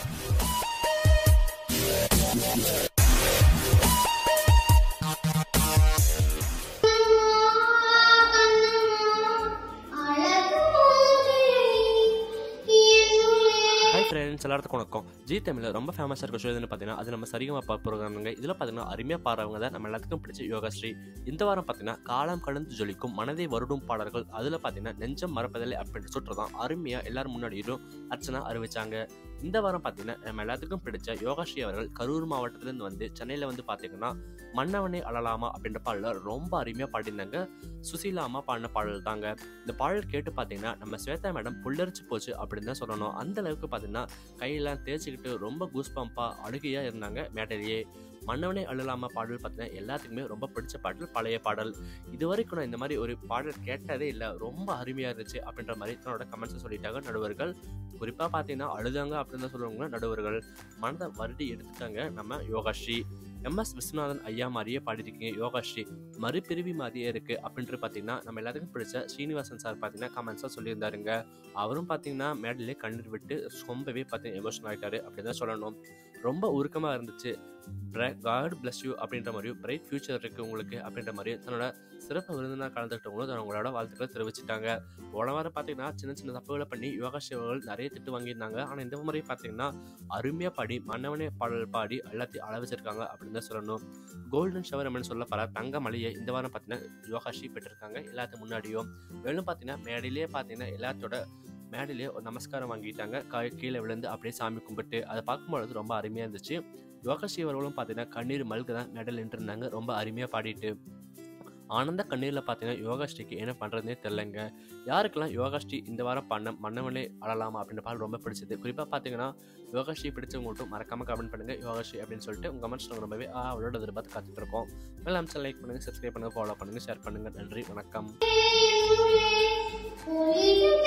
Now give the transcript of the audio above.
hi friends எல்லாத்துக்கும் வணக்கம் G தமிழில் ரொம்ப ஃபேமஸாக இருக்க ஷோ எதுன்னு பார்த்தீங்கன்னா அது நம்ம சரிகமா ப்ரோக்ராமுங்க இதில் பார்த்தீங்கன்னா அருமையாக பாடுறவங்க தான் நம்ம எல்லாத்துக்கும் பிடிச்ச யோகாஸ்ரீ இந்த வாரம் பார்த்தீங்கன்னா காலம் கடந்து ஜொலிக்கும் மனதை வருடும் பாடல்கள் அதில் பார்த்தீங்கன்னா நெஞ்சம் மறப்பதில்லை அப்படின்ற சுற்று தான் அருமையாக எல்லாரும் முன்னாடியும் அர்ச்சனா அறிவிச்சாங்க இந்த வாரம் பார்த்தீங்கன்னா நம்ம எல்லாத்துக்கும் பிடிச்ச யோகாஸ்ரீ அவர்கள் கரூர் மாவட்டத்திலேருந்து வந்து சென்னையில் வந்து பார்த்தீங்கன்னா மன்னவனே அழலாமா அப்படின்ற பாடலில் ரொம்ப அருமையாக பாடியிருந்தாங்க சுசீலா அம்மா பாடின பாடல் தாங்க இந்த பாடல் கேட்டு பார்த்தீங்கன்னா நம்ம ஸ்வேதா மேடம் புல்லரிச்சு போச்சு அப்படின்னு தான் சொல்லணும் அந்த அளவுக்கு பார்த்தீங்கன்னா கையெல்லாம் தேய்ச்சிக்கிட்டு ரொம்ப கூஸ் பம்பாக அழுகையாக இருந்தாங்க மேடையிலேயே மன்னவனே அழுலாம பாடல் பார்த்தீங்கன்னா எல்லாத்துக்குமே ரொம்ப பிடிச்ச பாடல் பழைய பாடல் இது வரைக்கும் நான் இந்த மாதிரி ஒரு பாடல் கேட்டதே இல்லை ரொம்ப அருமையாக இருந்துச்சு அப்படின்ற மாதிரி தன்னோட கமெண்ட்ஸை சொல்லிட்டாங்க நடுவர்கள் குறிப்பாக பார்த்தீங்கன்னா அழுதாங்க அப்படின்னு தான் சொல்லுவாங்க நடுவர்கள் மனதை வருடி எடுத்துட்டாங்க நம்ம யோகாஸ்ரீ எம்எஸ் விஸ்வநாதன் ஐயா மாதிரியே பாடிருக்கீங்க யோகாஸ்ரீ மறுபிரிவி மாதிரியே இருக்கு அப்படின்ட்டு பார்த்தீங்கன்னா நம்ம எல்லாத்துக்கும் பிடிச்ச ஸ்ரீனிவாசன் சார் பார்த்தீங்கன்னா கமெண்ட்ஸாக சொல்லியிருந்தாருங்க அவரும் பார்த்தீங்கன்னா மேடலே கண்ணீர் விட்டு ரொம்பவே பார்த்தீங்கன்னா எமோஷனல் ஆகிட்டாரு அப்படின்னு தான் சொல்லணும் ரொம்ப உருக்கமாக இருந்துச்சு காட் பிளஸ் யூ அப்படின்ற மாதிரியும் பிரைட் ஃபியூச்சர் இருக்குது உங்களுக்கு அப்படின்ற மாதிரியும் தன்னோட சிறப்பு விருந்தினர் கலந்துக்கிட்டவங்களும் அவங்களோட வாழ்த்துக்களை தெரிவிச்சிட்டாங்க போன வாரம் பார்த்தீங்கன்னா சின்ன சின்ன தப்புகளை பண்ணி யோகா சிவர்கள் நிறைய திட்டு வாங்கியிருந்தாங்க ஆனால் இந்த முறை பார்த்தீங்கன்னா அருமையாக பாடி மன்னவனே பாடல் பாடி எல்லாத்தையும் அள வச்சிருக்காங்க அப்படின்னு தான் சொல்லணும் கோல்டன் ஷவர் அப்படின்னு சொல்லப்பட தங்க மலையை இந்த வாரம் பார்த்தீங்கன்னா யோகாஷி பெற்றிருக்காங்க எல்லாத்துக்கும் முன்னாடியும் மேலும் பார்த்தீங்கன்னா மேடையிலேயே பார்த்தீங்கன்னா எல்லாத்தோட மேடையிலேயே ஒரு நமஸ்காரம் வாங்கிட்டாங்க கா- கீழே விழுந்து அப்படியே சாமி கும்பிட்டு அதை பார்க்கும்பொழுது ரொம்ப அருமையாக இருந்துச்சு யோகாஸ்ரீ அவர்களும் பார்த்தீங்கன்னா கண்ணீர் மல்க தான் மேடையில் நின்றுருந்தாங்க ரொம்ப அருமையாக பாடிட்டு ஆனந்த கண்ணீரில் பார்த்தீங்கன்னா யோகாஸ்ரீக்கு என்ன பண்ணுறதுனே தெரிலங்க யாருக்கெல்லாம் யோகாஸ்ரீ இந்த வாரம் பண்ண மன்னவனே அழலாமா அப்படின்ற பாடல் ரொம்ப பிடிச்சது குறிப்பாக பார்த்தீங்கன்னா யோகாஸ்ரீ பிடிச்சவங்கள்ட்டும் மறக்காம கமெண்ட் பண்ணுங்க யோகாஸ்ரீ அப்படின்னு சொல்லிட்டு உங்கள் கமெண்ட்ஸ் நாங்கள் ரொம்பவே ஆ அவளோட எதிர்பார்த்து காத்துட்டு இருக்கோம் மேலே அம்சம் லைக் பண்ணுங்க சப்ஸ்கிரைப் பண்ணுங்க ஃபாலோ பண்ணுங்க ஷேர் பண்ணுங்க நன்றி வணக்கம் ஒளியும்